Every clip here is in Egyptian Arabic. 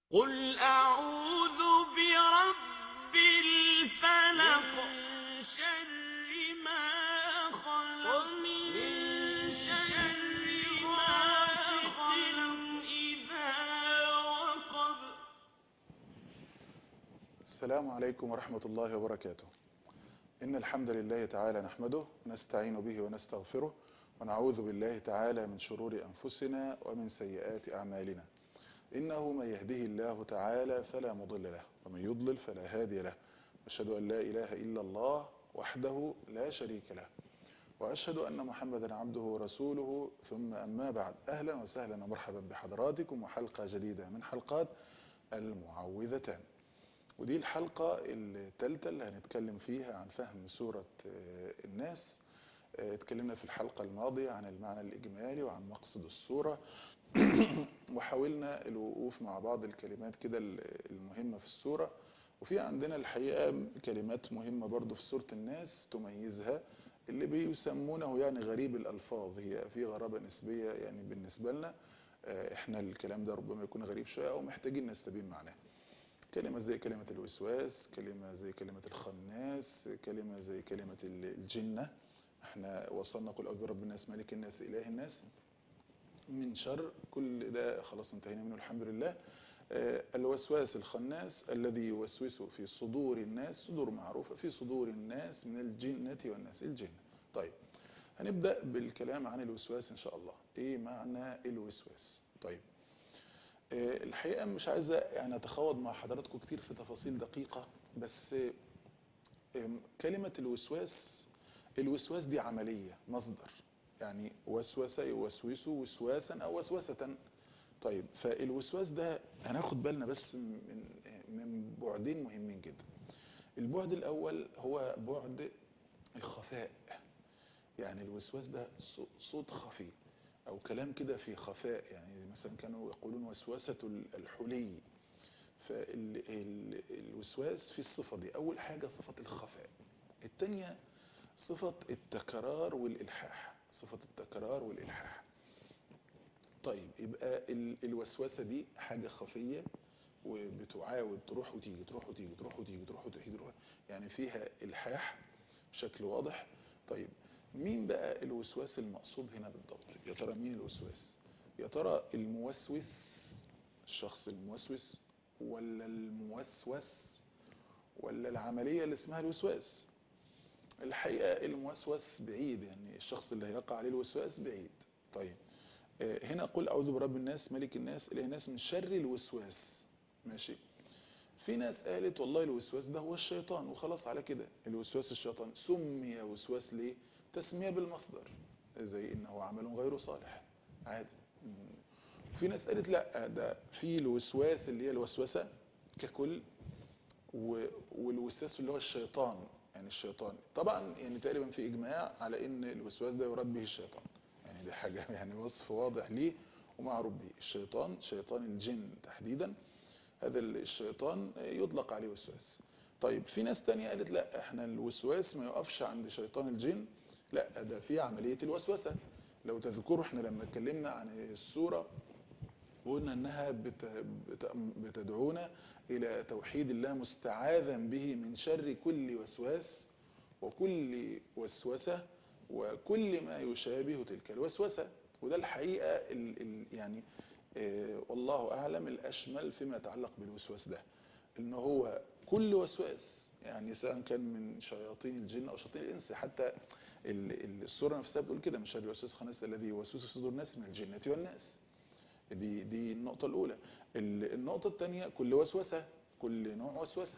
قل أعوذ برب الفلق من شر ما خلق ومن شر غاسق إذا وقب السلام عليكم ورحمة الله وبركاته إن الحمد لله تعالى نحمده نستعين به ونستغفره ونعوذ بالله تعالى من شرور أنفسنا ومن سيئات أعمالنا إنه من يهده الله تعالى فلا مضل له ومن يضلل فلا هادي له أشهد أن لا إله إلا الله وحده لا شريك له وأشهد أن محمدا عبده ورسوله ثم أما بعد أهلا وسهلا ومرحبا بحضراتكم وحلقة جديدة من حلقات المعوذتان ودي الحلقة الثالثة اللي هنتكلم فيها عن فهم سورة الناس اتكلمنا في الحلقة الماضية عن المعنى الإجمالي وعن مقصد السورة وحاولنا الوقوف مع بعض الكلمات كده المهمة في السورة وفي عندنا الحقيقة كلمات مهمة برضو في سورة الناس تميزها اللي بيسمونه يعني غريب الألفاظ هي في غرابة نسبية يعني بالنسبة لنا احنا الكلام ده ربما يكون غريب شوية أو محتاجين نستبين معناه كلمة زي كلمة الوسواس كلمة زي كلمة الخناس كلمة زي كلمة الجنة احنا وصلنا قل أعوذ برب الناس ملك الناس إله الناس من شر كل ده خلاص انتهينا منه الحمد لله الوسواس الخناس الذي يوسوس في صدور الناس صدور معروفة في صدور الناس من الجنة والناس الجن طيب هنبدأ بالكلام عن الوسواس إن شاء الله إيه معنى الوسواس طيب الحقيقة مش عايزة يعني أتخوض مع حضراتكم كتير في تفاصيل دقيقة بس كلمة الوسواس الوسواس دي عملية مصدر يعني وسوس يوسوس وسواسا أو وسوسة طيب فالوسواس ده هناخد بالنا بس من من بعدين مهمين جدا البعد الأول هو بعد الخفاء يعني الوسواس ده صوت خفي أو كلام كده في خفاء يعني مثلا كانوا يقولون وسوسة الحلي فالوسواس في الصفة دي أول حاجة صفة الخفاء الثانية صفة التكرار والإلحاح صفة التكرار والإلحاح طيب يبقى الوسوسة دي حاجة خفية وبتعاود تروح وتيجي تروح وتيجي تروح وتيجي تروح وتيجي تروح يعني فيها إلحاح بشكل واضح طيب مين بقى الوسواس المقصود هنا بالضبط يا ترى مين الوسواس يا ترى الموسوس الشخص الموسوس ولا الموسوس ولا العملية اللي اسمها الوسواس الحقيقة الموسوس بعيد يعني الشخص اللي هيقع عليه الوسواس بعيد طيب هنا قل أعوذ برب الناس ملك الناس إله الناس من شر الوسواس ماشي في ناس قالت والله الوسواس ده هو الشيطان وخلاص على كده الوسواس الشيطان سمي وسواس ليه تسمية بالمصدر زي إنه عمل غير صالح عادي في ناس قالت لا ده في الوسواس اللي هي الوسوسة ككل والوسواس اللي هو الشيطان يعني الشيطان طبعا يعني تقريبا في إجماع على إن الوسواس ده يراد به الشيطان يعني دي حاجة يعني وصف واضح ليه ومعروف به الشيطان شيطان الجن تحديدا هذا الشيطان يطلق عليه وسواس طيب في ناس تانية قالت لا احنا الوسواس ما يقفش عند شيطان الجن لا ده في عملية الوسوسة لو تذكروا احنا لما اتكلمنا عن السورة قلنا انها بتدعونا الى توحيد الله مستعاذا به من شر كل وسواس وكل وسوسة وكل ما يشابه تلك الوسوسة وده الحقيقة ال ال يعني اه والله أعلم الأشمل فيما يتعلق بالوسواس ده إن هو كل وسواس يعني سواء كان من شياطين الجن أو شياطين الإنس حتى السورة نفسها بتقول كده من شر الوسواس الخناس الذي يوسوس في صدور الناس من الجنة والناس دي دي النقطة الأولى النقطة الثانية كل وسوسة كل نوع وسوسة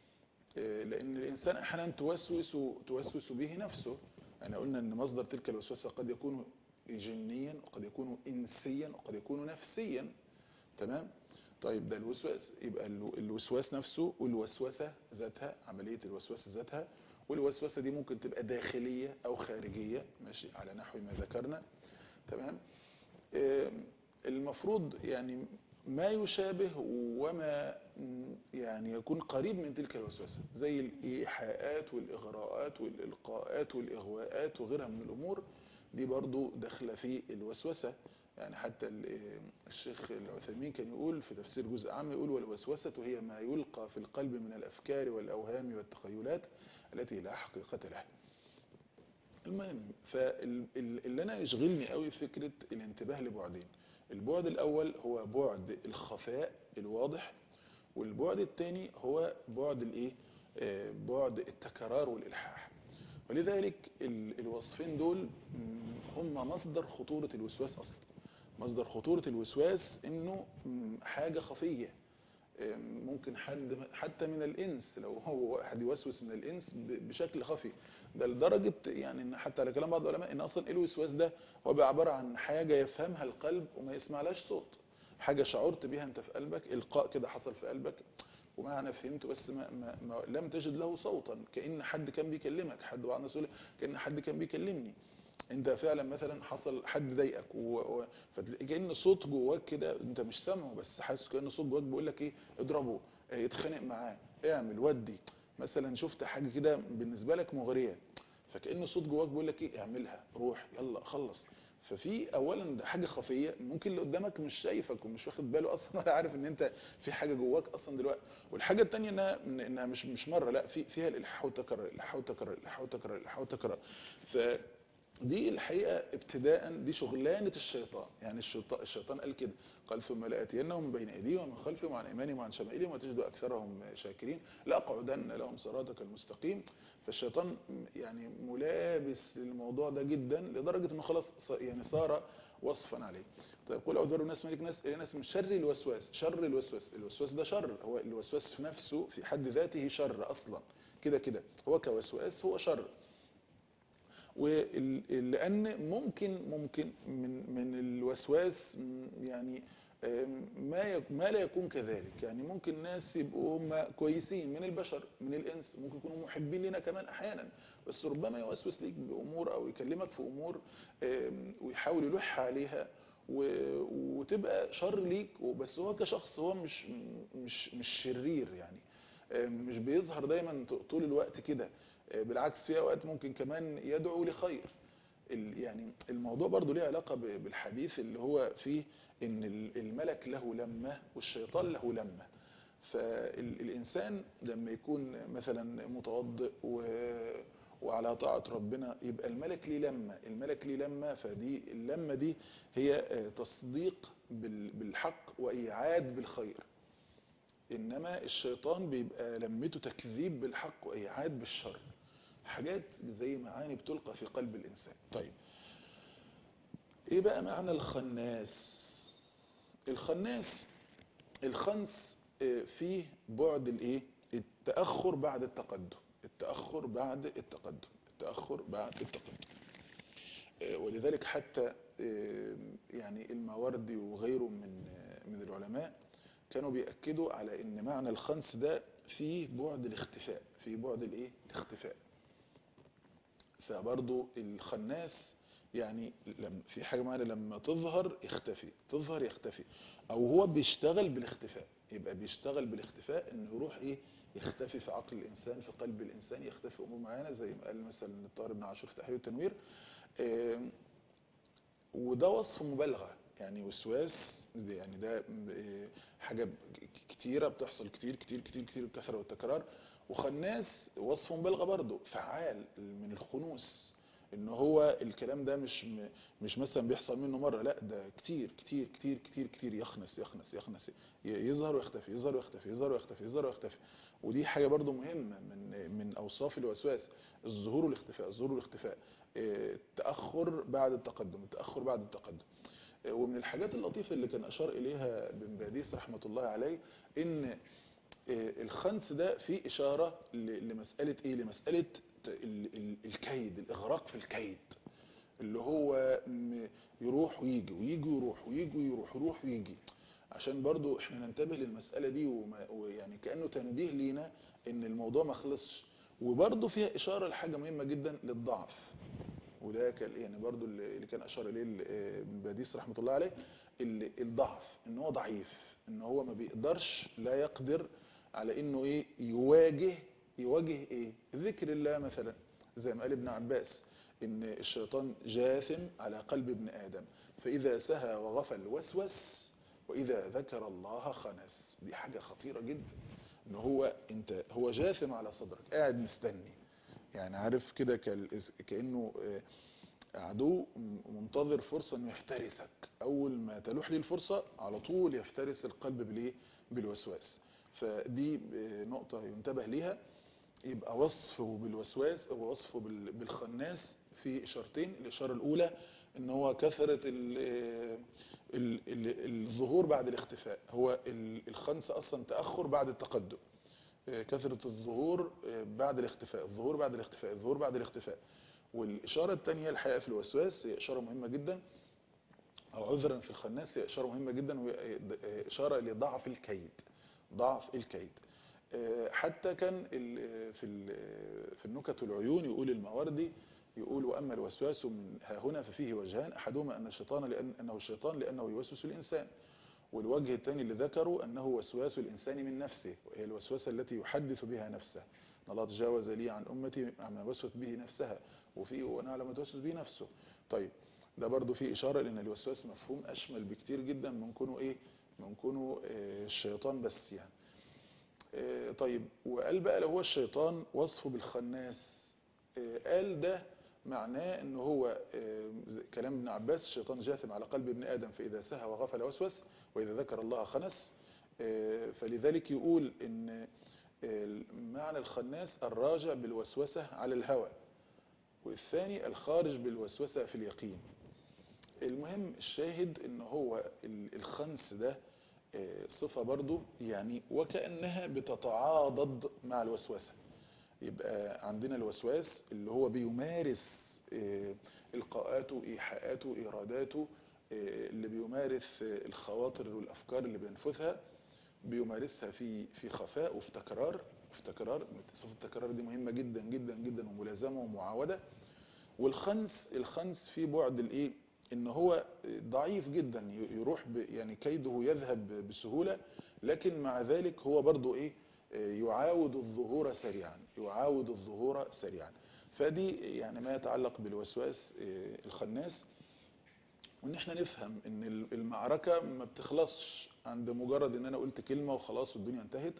لأن الإنسان أحيانا توسوس توسوس به نفسه يعني قلنا أن مصدر تلك الوسوسة قد يكون جنيا وقد يكون إنسيا وقد يكون نفسيا تمام طيب ده الوسواس يبقى الوسواس نفسه والوسوسة ذاتها عملية الوسوسة ذاتها والوسوسة دي ممكن تبقى داخلية أو خارجية ماشي على نحو ما ذكرنا تمام المفروض يعني ما يشابه وما يعني يكون قريب من تلك الوسوسة زي الإيحاءات والإغراءات والإلقاءات والإغواءات وغيرها من الأمور دي برضو داخله في الوسوسة يعني حتى ال- الشيخ العثيمين كان يقول في تفسير جزء عام يقول والوسوسة هي ما يلقى في القلب من الأفكار والأوهام والتخيلات التي لا حقيقة لها المهم فاللي انا يشغلني قوي فكرة الانتباه لبعدين البعد الاول هو بعد الخفاء الواضح والبعد الثاني هو بعد الايه آه، بعد التكرار والالحاح ولذلك ال- الوصفين دول م، هم مصدر خطورة الوسواس اصلا مصدر خطورة الوسواس انه م، حاجة خفية آم، ممكن حد حتى من الانس لو هو واحد يوسوس من الانس ب- بشكل خفي ده لدرجه يعني ان حتى على كلام بعض العلماء ان اصلا الوسواس ده هو بيبقى عباره عن حاجه يفهمها القلب وما يسمعلهاش صوت حاجه شعرت بيها انت في قلبك القاء كده حصل في قلبك ومعنى فهمته بس ما, ما, ما لم تجد له صوتا كان حد كان بيكلمك حد بعض الناس يقول لك كان حد كان بيكلمني انت فعلا مثلا حصل حد ضايقك و... و... فتلاقي كان صوت جواك كده انت مش سامعه بس حاسس كان صوت جواك بيقول لك ايه اضربه اه، اتخانق معاه اعمل ودي مثلا شفت حاجه كده بالنسبه لك مغريه فكأن صوت جواك بيقول لك ايه اعملها روح يلا خلص ففي اولا ده حاجه خفيه ممكن اللي قدامك مش شايفك ومش واخد باله اصلا ولا عارف ان انت في حاجه جواك اصلا دلوقتي والحاجه الثانيه انها انها مش مش مره لا في فيها الالحاح والتكرار الالحاح والتكرار الالحاح والتكرار الالحاح والتكرار ف دي الحقيقة ابتداء دي شغلانة الشيطان يعني الشيطان, الشيطان قال كده قال ثم لآتينهم من بين أيديهم ومن خلفهم وعن أيمانهم وعن شمائلهم وتجد أكثرهم شاكرين لأقعدن لهم صراطك المستقيم فالشيطان يعني ملابس للموضوع ده جدا لدرجة أنه خلاص ص- يعني صار وصفا عليه طيب قل أعوذ برب الناس ملك الناس إله الناس من شر الوسواس شر الوسواس الوسواس ده شر هو الوسواس في نفسه في حد ذاته شر أصلا كده كده هو كوسواس هو شر ولان ممكن ممكن من من الوسواس م، يعني آم، ما يك- ما لا يكون كذلك يعني ممكن ناس يبقوا هم كويسين من البشر من الانس ممكن يكونوا محبين لنا كمان احيانا بس ربما يوسوس ليك بامور او يكلمك في امور آم، ويحاول يلح عليها و- وتبقى شر ليك بس هو كشخص هو مش مش مش شرير يعني آم، مش بيظهر دايما طول الوقت كده آه، بالعكس في اوقات ممكن كمان يدعو لخير ال- يعني الموضوع برضو ليه علاقة ب- بالحديث اللي هو فيه ان ال- الملك له لمة والشيطان له لمة فالإنسان لما يكون مثلا متوضئ و- وعلى طاعة ربنا يبقى الملك ليه لمة الملك ليه لمة فدي اللمة دي هي آه، تصديق بال- بالحق وإيعاد بالخير إنما الشيطان بيبقى لمته تكذيب بالحق وإيعاد بالشر حاجات زي معاني بتلقى في قلب الإنسان طيب إيه بقى معنى الخناس الخناس الخنس آه، فيه بعد الإيه التأخر بعد التقدم التأخر بعد التقدم التأخر بعد التقدم آه، ولذلك حتى آه، يعني الماوردي وغيره من آه، من العلماء كانوا بيأكدوا على ان معنى الخنس ده فيه بعد الاختفاء فيه بعد الايه الاختفاء فبرضو الخناس يعني لم في حاجة معينة لما تظهر يختفي تظهر يختفي او هو بيشتغل بالاختفاء يبقى بيشتغل بالاختفاء انه يروح ايه يختفي في عقل الانسان في قلب الانسان يختفي في امور معينة زي ما قال مثلا الطاهر بن عاشور في تحرير التنوير آم، وده وصف مبالغة يعني وسواس ده يعني ده م- حاجة ب- كتيرة بتحصل كتير كتير كتير كتير الكثرة والتكرار وخناس وصف مبالغة برضه فعال من الخنوس ان هو الكلام ده مش م- مش مثلا بيحصل منه مرة لا ده كتير كتير كتير كتير كتير يخنس يخنس يخنس ي- يظهر ويختفي يظهر ويختفي يظهر ويختفي يظهر ويختفي ودي حاجة برضه مهمة من من اوصاف الوسواس الظهور والاختفاء الظهور والاختفاء آه، التأخر بعد التقدم التأخر بعد التقدم آه، ومن الحاجات اللطيفة اللي كان أشار إليها بن باديس رحمة الله عليه إن آه، الخنس ده فيه إشارة ل- لمسألة إيه لمسألة ت- ال- ال- الكيد الإغراق في الكيد اللي هو م- يروح ويجي ويجي ويروح ويجي ويروح يروح ويجي عشان برضو احنا ننتبه للمسألة دي وما- ويعني كأنه تنبيه لينا ان الموضوع ما خلصش وبرضو فيها إشارة لحاجة مهمة جدا للضعف وده كان يعني برضو اللي اللي كان اشار اليه ال- ابن باديس رحمه الله عليه اللي- الضعف ان هو ضعيف ان هو ما بيقدرش لا يقدر على انه ايه يواجه يواجه ايه ذكر الله مثلا زي ما قال ابن عباس ان الشيطان جاثم على قلب ابن ادم فإذا سهى وغفل وسوس وإذا ذكر الله خنس دي حاجة خطيرة جدا ان هو انت هو جاثم على صدرك قاعد مستني يعني عارف كده كال- كأنه آه، عدو منتظر فرصة انه يفترسك اول ما تلوح لي الفرصة على طول يفترس القلب بالايه بالوسواس فدي آه، نقطة ينتبه ليها يبقى وصفه بالوسواس او وصفه بال- بالخناس في اشارتين الاشارة الاولى ان هو كثرة ال- ال- ال- الظهور بعد الاختفاء هو ال- الخنس اصلا تأخر بعد التقدم آه، كثرة الظهور آه، بعد الاختفاء الظهور بعد الاختفاء الظهور بعد الاختفاء والإشارة الثانية الحقيقة في الوسواس هي إشارة مهمة جدا أو عذرا في الخناس هي إشارة مهمة جدا وهي إشارة لضعف الكيد ضعف الكيد آه، حتى كان ال- في ال- في النكت والعيون يقول الماوردي يقول وأما الوسواس من ها هنا ففيه وجهان أحدهما أن الشيطان لأن أنه الشيطان لأنه يوسوس الإنسان والوجه الثاني اللي ذكره أنه وسواس الإنسان من نفسه وهي الوسوسة التي يحدث بها نفسه إن الله تجاوز لي عن أمتي عما وسوت به نفسها وفي ونعلم ما توسوس به نفسه طيب ده برضو في إشارة لأن الوسواس مفهوم أشمل بكتير جدا من كونه إيه من كونه آه، الشيطان بس يعني آه، طيب وقال بقى لو هو الشيطان وصفه بالخناس آه، قال ده معناه ان هو آه، زي كلام ابن عباس الشيطان جاثم على قلب ابن ادم فاذا سهى وغفل وسوس واذا ذكر الله خنس آه، فلذلك يقول ان آه، معنى الخناس الراجع بالوسوسه على الهوى والثاني الخارج بالوسوسه في اليقين المهم الشاهد ان هو ال- الخنس ده آه، صفة برضو يعني وكأنها بتتعاضد مع الوسوسة يبقى عندنا الوسواس اللي هو بيمارس آه، إلقاءاته إيحاءاته إيراداته آه، اللي بيمارس آه، الخواطر والأفكار اللي بينفذها بيمارسها في في خفاء وفي تكرار في تكرار صفة التكرار دي مهمة جدا جدا جدا وملازمة ومعاودة والخنس الخنس في بعد الايه ان هو ضعيف جدا يروح ب يعني كيده يذهب بسهولة لكن مع ذلك هو برضو ايه يعاود الظهور سريعا يعاود الظهور سريعا فدي يعني ما يتعلق بالوسواس الخناس وان احنا نفهم ان المعركة ما بتخلصش عند مجرد ان انا قلت كلمة وخلاص والدنيا انتهت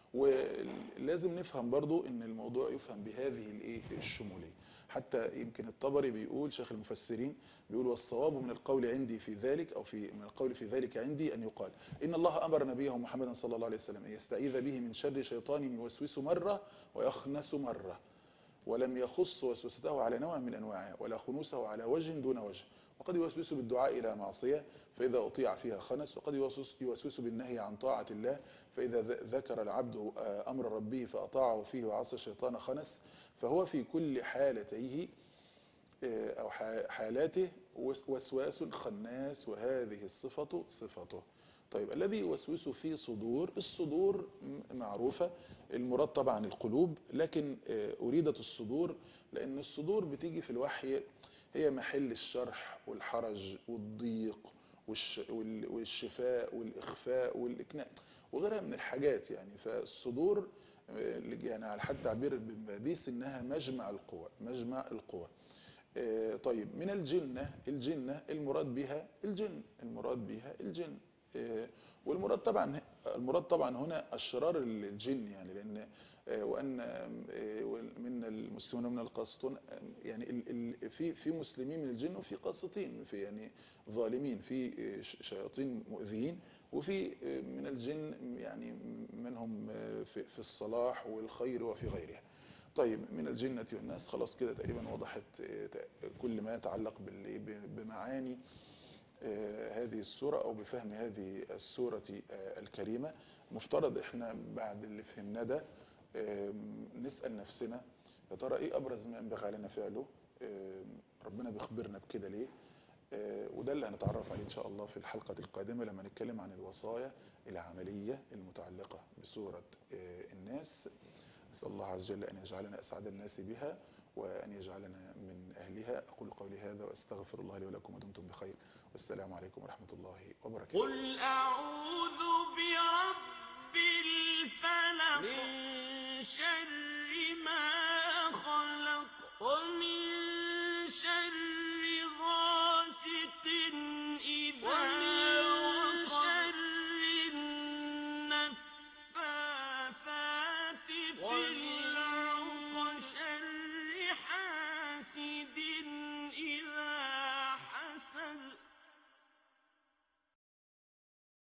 ولازم نفهم برضو ان الموضوع يفهم بهذه الايه الشمولية حتى يمكن الطبري بيقول شيخ المفسرين بيقول والصواب من القول عندي في ذلك او في من القول في ذلك عندي ان يقال ان الله امر نبيه محمدا صلى الله عليه وسلم ان يستعيذ به من شر شيطان يوسوس مرة ويخنس مرة ولم يخص وسوسته على نوع من انواعها ولا خنوسه على وجه دون وجه وقد يوسوس بالدعاء إلى معصية فإذا أطيع فيها خنس وقد يوسوس بالنهي عن طاعة الله فإذا ذكر العبد أمر ربه فأطاعه فيه وعصى الشيطان خنس فهو في كل حالتيه أو حالاته وسواس خناس وهذه الصفة صفته طيب الذي يوسوس في صدور الصدور معروفة المراد طبعا القلوب لكن أريدت الصدور لأن الصدور بتيجي في الوحي هي محل الشرح والحرج والضيق والشفاء والإخفاء والإكناء وغيرها من الحاجات يعني فالصدور يعني على حد تعبير البنباديس إنها مجمع القوى مجمع القوى طيب من الجنة الجنة المراد بها الجن المراد بها الجن والمراد طبعا المراد طبعا هنا أشرار الجن يعني لأن وأن من المسلمين من القاسطون يعني في في مسلمين من الجن وفي قاسطين في يعني ظالمين في شياطين مؤذيين وفي من الجن يعني منهم في, في الصلاح والخير وفي غيرها طيب من الجنة والناس خلاص كده تقريبا وضحت كل ما يتعلق بمعاني هذه السورة أو بفهم هذه السورة الكريمة مفترض احنا بعد اللي فهمناه ده نسأل نفسنا يا ترى ايه ابرز ما ينبغي علينا فعله ربنا بيخبرنا بكده ليه وده اللي هنتعرف عليه ان شاء الله في الحلقة القادمة لما نتكلم عن الوصايا العملية المتعلقة بسورة الناس أسأل الله عز وجل أن يجعلنا أسعد الناس بها وأن يجعلنا من أهلها أقول قولي هذا وأستغفر الله لي ولكم ودمتم بخير والسلام عليكم ورحمة الله وبركاته قل أعوذ برب الفلق